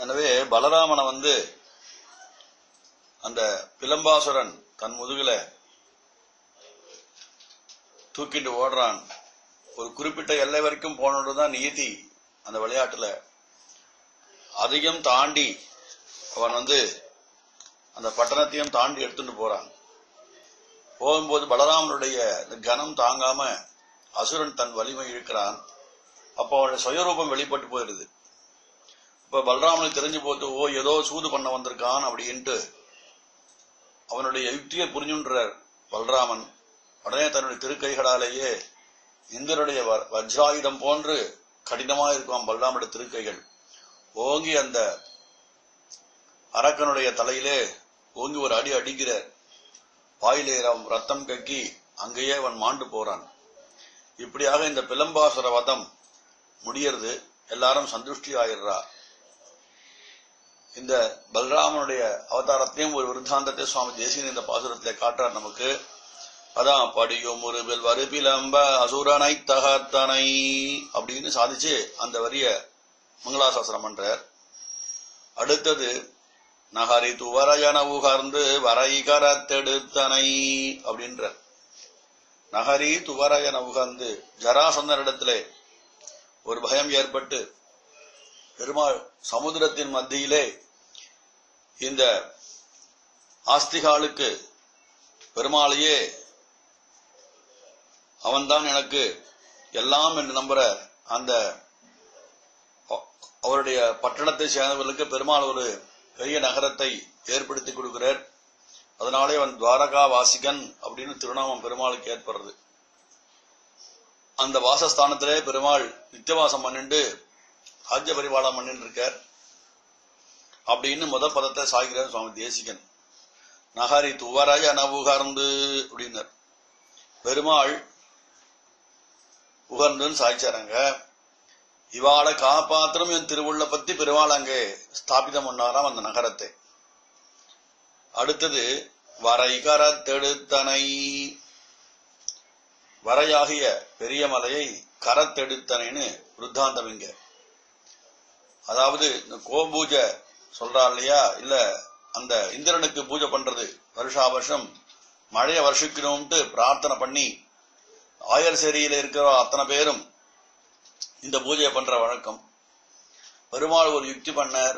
எனவே பலராமனை வந்து அந்த பிலம்பாசுரன் தன் முதுகுல தூக்கிட்டு ஓடுறான் ஒரு குறிப்பிட்ட எல்லை வரைக்கும் போனதுதான் நீதி அந்த விளையாட்டுல அதையும் தாண்டி அவன் வந்து அந்த பட்டணத்தையும் தாண்டி எடுத்துட்டு போறான் போகும்போது பலராமனுடைய இந்த கனம் தாங்காம அசுரன் தன் வலிமை இழுக்கிறான் அப்போ அவனுடைய சுயரூபம் வெளிப்பட்டு போயிருது இப்ப பலராமனுக்கு தெரிஞ்சு போட்டு ஓ ஏதோ சூது பண்ண வந்திருக்கான் அப்படின்ட்டு அவனுடைய யுக்தியை புரிஞ்சுன்றார் பலராமன் உடனே தன்னுடைய திருக்கைகளாலேயே இந்திரனுடைய வ- வஜ்ராயுதம் போன்று கடினமா இருக்கும் பலராமனுடைய திருக்கைகள் ஓங்கி அந்த அரக்கனுடைய தலையிலே ஓங்கி ஒரு அடி அடிக்கிறார் வாயிலே ரம்- ரத்தம் கக்கி அங்கேயே அவன் மாண்டு போறான் இப்படியாக இந்த பிலம்பாசுர வதம் முடியறது எல்லாரும் சந்துஷ்டி ஆயிடுறா இந்த பலராமனுடைய அவதாரத்தையும் ஒரு விருத்தாந்தத்தை சுவாமி தேசியன் இந்த பாசுரத்திலே காட்டுறார் நமக்கு அதான் படியும் ஒரு வரு பிலம்ப அசுரனை தகத்தனை அப்படின்னு சாதிச்சு அந்த வரிய மங்களாசாசனம் பண்றார் அடுத்தது நகரி துவரையன உகர்ந்து வரை கரத்தெடுத்தனை அப்படின்றார் நகரி துவரையன உகர்ந்து ஜராசந்தரிடத்திலே ஒரு பயம் ஏற்பட்டு பெருமாள் சமுத்திரத்தின் மத்தியிலே இந்த ஆஸ்திகாலுக்கு பெருமாளையே அவன்தான் எனக்கு எல்லாம் என்று நம்புற அந்த அ- அவருடைய பட்டணத்தை சேர்ந்தவர்களுக்கு பெருமாள் ஒரு பெரிய நகரத்தை ஏற்படுத்தி கொடுக்கிறார் அதனாலே அவன் துவாரகா வாசிகன் அப்படின்னு திருநாமம் பெருமாளுக்கு ஏற்படுறது அந்த வாசஸ்தானத்திலே பெருமாள் நித்தியவாசம் பண்ணிண்டு ராஜ்ய பரிபாலம் பண்ணிட்டு இருக்கார் அப்படின்னு முத பதத்தை சாய்கிறார் சுவாமி தேசிகன் நகரி துவராய நவுகர்ந்து அப்படின்னார் பெருமாள் உகர்ந்துன்னு சாய்ச்சாரங்க இவாளை காப்பாத்திரம் என் திருவுள்ள பத்தி பெருமாள் அங்கே ஸ்தாபிதம் பண்ணாராம் அந்த நகரத்தை அடுத்தது வரை கரத்தெடுத்தனை வரையாகிய பெரிய மலையை கரத்தெடுத்தனைன்னு விருத்தாந்தம் இங்க அதாவது இந்த கோபூஜை சொல்றா இல்லையா இல்ல அந்த இந்திரனுக்கு பூஜை பண்றது வருஷா வருஷம் மழையை வருஷிக்கணும்ட்டு பிரார்த்தனை பண்ணி ஆயர் சேரியில இருக்கிற அத்தனை பேரும் இந்த பூஜையை பண்ற வழக்கம் பெருமாள் ஒரு யுக்தி பண்ணார்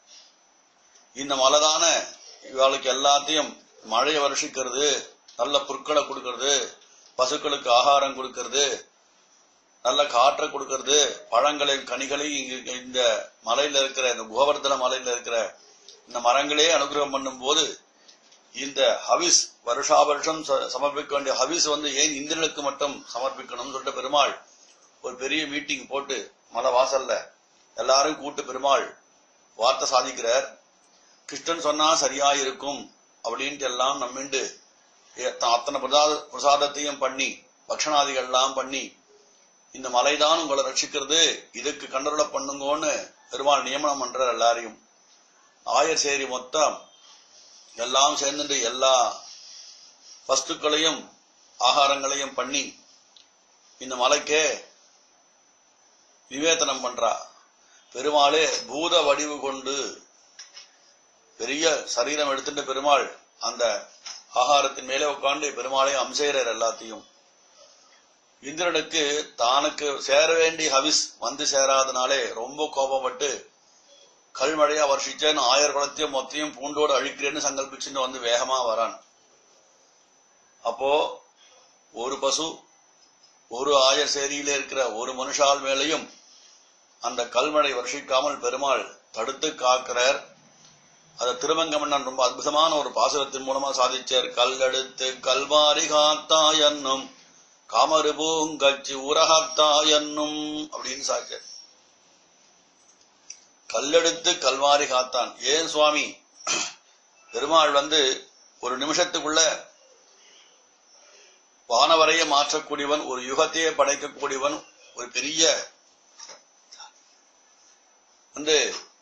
இந்த மலைதான இவாளுக்கு எல்லாத்தையும் மழையை வருஷிக்கிறது நல்ல புற்களை கொடுக்கறது பசுக்களுக்கு ஆகாரம் கொடுக்கறது நல்ல காற்றை கொடுக்கறது பழங்களையும் கனிகளையும் இங்க இந்த மலையில இருக்கிற இந்த கோவர்தன மலையில இருக்கிற இந்த மரங்களே அனுகிரகம் பண்ணும் போது இந்த ஹவிஸ் வருஷா வருஷம் ச- சமர்ப்பிக்க வேண்டிய ஹவிஸ் வந்து ஏன் இந்திரனுக்கு மட்டும் சமர்ப்பிக்கணும்னு சொல்லிட்டு பெருமாள் ஒரு பெரிய மீட்டிங் போட்டு மலை வாசல்ல எல்லாரும் கூட்டு பெருமாள் வார்த்தை சாதிக்கிறார் கிருஷ்ணன் சொன்னா சரியா இருக்கும் அப்படின்ட்டு எல்லாம் நம்மிண்டு ஏ- தான் அத்தனை பிரசாத பிரசாதத்தையும் பண்ணி பக்ஷணாதிகள் எல்லாம் பண்ணி இந்த மலைதான் உங்களை ரட்சிக்கிறது இதுக்கு கண்டருள பண்ணுங்கன்னு பெருமாள் நியமனம் பண்றார் எல்லாரையும் ஆயர் சேரி மொத்தம் எல்லாம் சேர்ந்துட்டு எல்லா வஸ்துக்களையும் ஆகாரங்களையும் பண்ணி இந்த மலைக்கே நிவேதனம் பண்றா பெருமாளே பூத வடிவு கொண்டு பெரிய சரீரம் எடுத்துட்டு பெருமாள் அந்த ஆகாரத்தின் மேலே உட்கார்ந்து பெருமாளை அம்சைகிறார் எல்லாத்தையும் இந்திரனுக்கு தானுக்கு சேர வேண்டிய ஹவிஸ் வந்து சேராதனாலே ரொம்ப கோபப்பட்டு கல்மழையா வருஷிச்சேன்னு ஆயர் குலத்தையும் மொத்தையும் பூண்டோடு அழிக்கிறேன்னு சங்கல்பிச்சுன்னு வந்து வேகமா வரான் அப்போ ஒரு பசு ஒரு ஆயர் சேரியில இருக்கிற ஒரு மனுஷால் மேலையும் அந்த கல்மழை வருஷிக்காமல் பெருமாள் தடுத்து காக்கிறார் அதை திருமங்கமன்னன் ரொம்ப அற்புதமான ஒரு பாசுரத்தின் மூலமா சாதிச்சார் கல்லெடுத்து கல்வாரி காத்தா என்னும் காமரு பூங்கச்சி உரகாத்தா என்னும் அப்படின்னு சாதிச்சார் கல்லெடுத்து கல்வாரி காத்தான் ஏன் சுவாமி பெருமாள் வந்து ஒரு நிமிஷத்துக்குள்ள வானவரைய மாற்றக்கூடியவன் ஒரு யுகத்தையே படைக்கக்கூடியவன் ஒரு பெரிய வந்து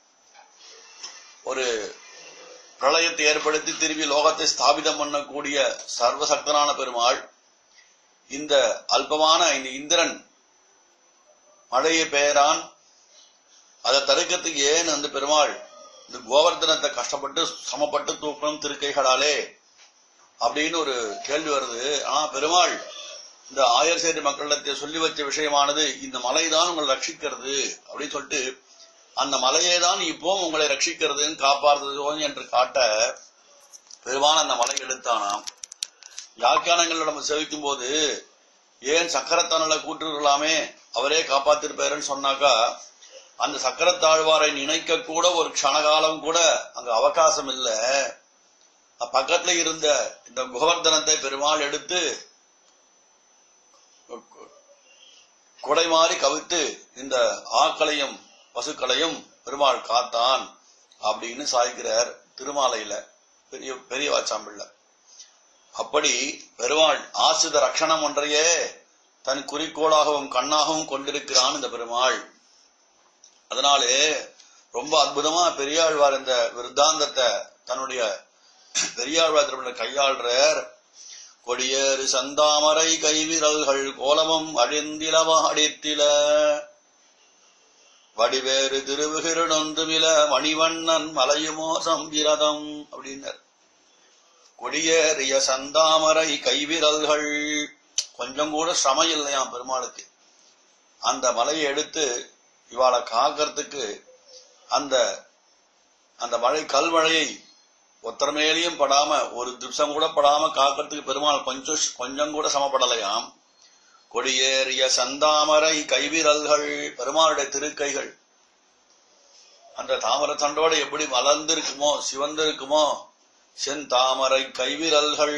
ஒரு பிரளயத்தை ஏற்படுத்தி திரும்பி லோகத்தை ஸ்தாபிதம் பண்ணக்கூடிய சர்வசக்தனான பெருமாள் இந்த அல்பமான இந்த இந்திரன் மழையை பெயரான் அதை தடுக்கிறதுக்கு ஏன் அந்த பெருமாள் இந்த கோவர்தனத்தை கஷ்டப்பட்டு சமப்பட்டு தூக்கணும் திருக்கைகளாலே அப்படின்னு ஒரு கேள்வி வருது ஆனா பெருமாள் இந்த ஆயர் சேரி மக்களிடத்தை சொல்லி வச்ச விஷயமானது இந்த மலைதான் உங்களை ரட்சிக்கிறது அப்படின்னு சொல்லிட்டு அந்த மலையே தான் இப்போ உங்களை ரட்சிக்கிறதுன்னு காப்பாற்றுதோ என்று காட்ட பெருமான் அந்த மலை எடுத்தானாம் வியாக்கியானங்கள் நம்ம செவிக்கும் போது ஏன் சக்கரத்தானல கூட்டுருக்கலாமே அவரே காப்பாத்திருப்பாருன்னு சொன்னாக்கா அந்த சக்கரத்தாழ்வாரை நினைக்க கூட ஒரு க்ஷணகாலம் கூட அங்க அவகாசம் இல்ல பக்கத்துல இருந்த இந்த கோவர்தனத்தை பெருமாள் எடுத்து குடை மாறி கவித்து இந்த ஆக்களையும் பசுக்களையும் பெருமாள் காத்தான் அப்படின்னு சாய்க்கிறார் திருமாலையில பெரிய பெரிய வாச்சாம்பிள்ள அப்படி பெருமாள் ஆசித ரக்ஷணம் ஒன்றையே தன் குறிக்கோளாகவும் கண்ணாகவும் கொண்டிருக்கிறான் இந்த பெருமாள் அதனாலே ரொம்ப அற்புதமா பெரியாழ்வார் இந்த விருத்தாந்தத்தை தன்னுடைய பெரியாழ்வார் திருமண கையாள்றார் கொடியேறு சந்தாமரை கைவிரல்கள் கோலமும் அழிந்திலவாடித்தில வடிவேறு திருவுகிருடொன்றுமில மணிவண்ணன் மலையுமோ சம்பிரதம் அப்படின்னார் கொடியேறிய சந்தாமரை கைவிரல்கள் கொஞ்சம் கூட சம இல்லையாம் பெருமாளுக்கு அந்த மலையை எடுத்து இவாளை காக்கிறதுக்கு அந்த அந்த மழை கல்மழையை ஒத்தர மேலேயும் படாம ஒரு திப்சம் கூட படாம காக்கிறதுக்கு பெருமாள் கொஞ்சம் கொஞ்சம் கூட சமப்படலையாம் கொடியேறிய சந்தாமரை கைவிரல்கள் பெருமாளுடைய திருக்கைகள் அந்த தாமரை தண்டோட எப்படி மலர்ந்திருக்குமோ சிவந்திருக்குமோ செந்தாமரை கைவிரல்கள்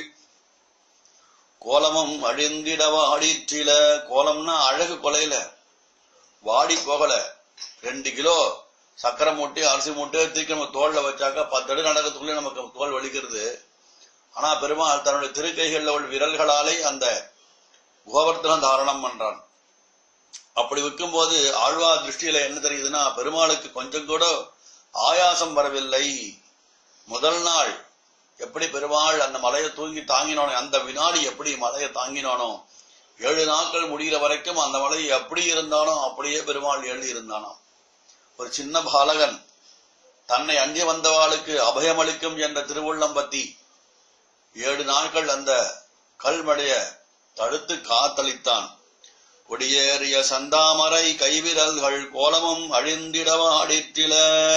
கோலமும் அழிந்திடவா அடிற்றில கோலம்னா அழகு கொலையில வாடி போகல ரெண்டு கிலோ சக்கரை மூட்டை அரிசி மூட்டை தூக்கி நம்ம தோல்ல வச்சாக்கா பத்து அடி நடக்கிறதுக்குள்ளே நமக்கு தோல் வலிக்கிறது ஆனா பெருமாள் தன்னுடைய திருக்கைகள்ல உள்ள விரல்களாலே அந்த கோவர்த்தனம் தாரணம் பண்றான் அப்படி வைக்கும்போது ஆழ்வா திருஷ்டியில என்ன தெரியுதுன்னா பெருமாளுக்கு கொஞ்சம் கூட ஆயாசம் வரவில்லை முதல் நாள் எப்படி பெருமாள் அந்த மலையை தூங்கி தாங்கினானோ அந்த வினாடி எப்படி மலையை தாங்கினானோ ஏழு நாட்கள் முடிகிற வரைக்கும் அந்த மலை எப்படி இருந்தானோ அப்படியே பெருமாள் எழுதி இருந்தானோ ஒரு சின்ன பாலகன் தன்னை அஞ்சி வந்தவாளுக்கு அபயமளிக்கும் என்ற திருவுள்ளம் பத்தி ஏழு நாட்கள் அந்த கல்மடைய தடுத்து காத்தளித்தான் கொடியேறிய சந்தாமரை கைவிரல்கள் கோலமும் அழிந்திடவாடித்தில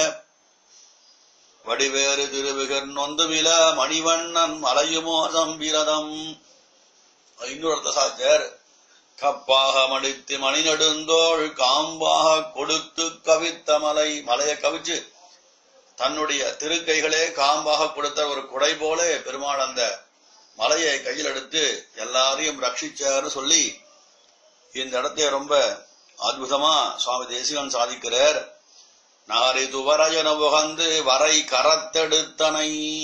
வடிவேறு திருவிகர் நொந்துவில மணிவண்ணன் மலையுமோ சம்பிரதம் இன்னொருத்த சாச்சர் கப்பாக மடித்து மணி நெடுந்தோள் காம்பாக கொடுத்து கவித்த மலை மலையை கவிச்சு தன்னுடைய திருக்கைகளே காம்பாக கொடுத்த ஒரு குடை போல பெருமாள் அந்த மலையை கையில் எடுத்து எல்லாரையும் ரட்சிச்சார்னு சொல்லி இந்த இடத்தை ரொம்ப அற்புதமா சுவாமி தேசிகன் சாதிக்கிறார் நாரி துவரையன உகந்து வரை கரத்தெடுத்தனை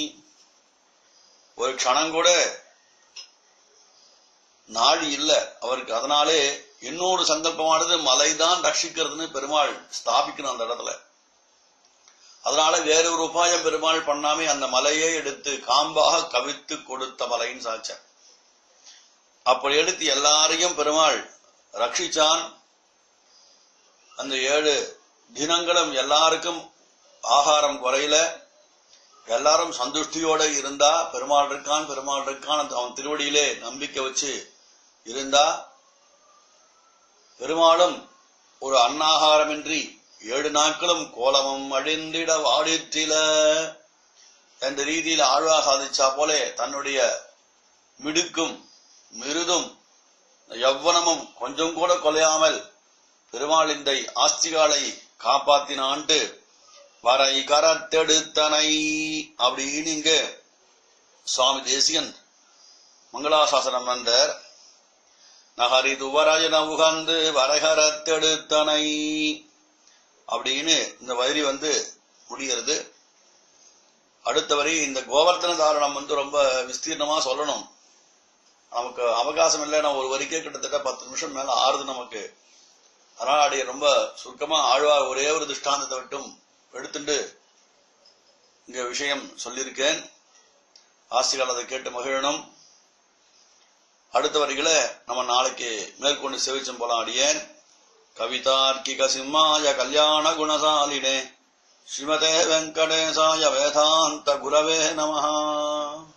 ஒரு க்ஷணம் கூட நாழி இல்ல அவருக்கு அதனாலே இன்னொரு சங்கல்பமானது மலைதான் ரட்சிக்கிறதுன்னு பெருமாள் ஸ்தாபிக்கணும் அந்த இடத்துல அதனால வேற ஒரு உபாயம் பெருமாள் பண்ணாமே அந்த மலையை எடுத்து காம்பாக கவித்து கொடுத்த மலைன்னு சாச்ச அப்படி எடுத்து எல்லாரையும் பெருமாள் ரட்சிச்சான் அந்த ஏழு தினங்களும் எல்லாருக்கும் ஆகாரம் குறையில எல்லாரும் சந்துஷ்டியோட இருந்தா பெருமாள் இருக்கான் பெருமாள் இருக்கான் அந்த அவன் திருவடியிலே நம்பிக்கை வச்சு இருந்தா பெருமாளும் ஒரு அன்னாகாரமின்றி ஏழு நாட்களும் கோலமும் அழிந்திட வாடிற்றில என்ற ரீதியில் ஆழ்வா சாதிச்சா போலே தன்னுடைய மிடுக்கும் மிருதும் யவ்வனமும் கொஞ்சம் கூட கொலையாமல் பெருமாள் இந்த ஆஸ்திகாலை காப்பாத்தினான்ட்டு வரை கரத்தெடுத்தனை அப்படின்னு இங்க சுவாமி தேசிகன் மங்களாசாசனம் வந்தார் நகரி துவராஜன உகந்து வரகரத்தெடுத்தனை அப்படின்னு இந்த வரி வந்து முடிகிறது அடுத்த வரி இந்த கோவர்த்தன தாரணம் வந்து ரொம்ப விஸ்தீர்ணமா சொல்லணும் நமக்கு அவகாசம் இல்லை நான் ஒரு வரிக்கே கிட்டத்தட்ட பத்து நிமிஷம் மேல ஆறுது நமக்கு அதனால அடைய ரொம்ப சுருக்கமா ஆழ்வா ஒரே ஒரு திருஷ்டாந்தத்தை விட்டும் எடுத்துட்டு இங்க விஷயம் சொல்லியிருக்கேன் ஆசிரியர் அதை கேட்டு மகிழணும் அடுத்த வரிகளை நம்ம நாளைக்கு மேற்கொண்டு செவிச்சம் போலாம் அடியேன் கவிதார்க்கிக சிம்மாய கல்யாண குணசாலினே ஸ்ரீமதே வெங்கடேசாய வேதாந்த குரவே நமஹ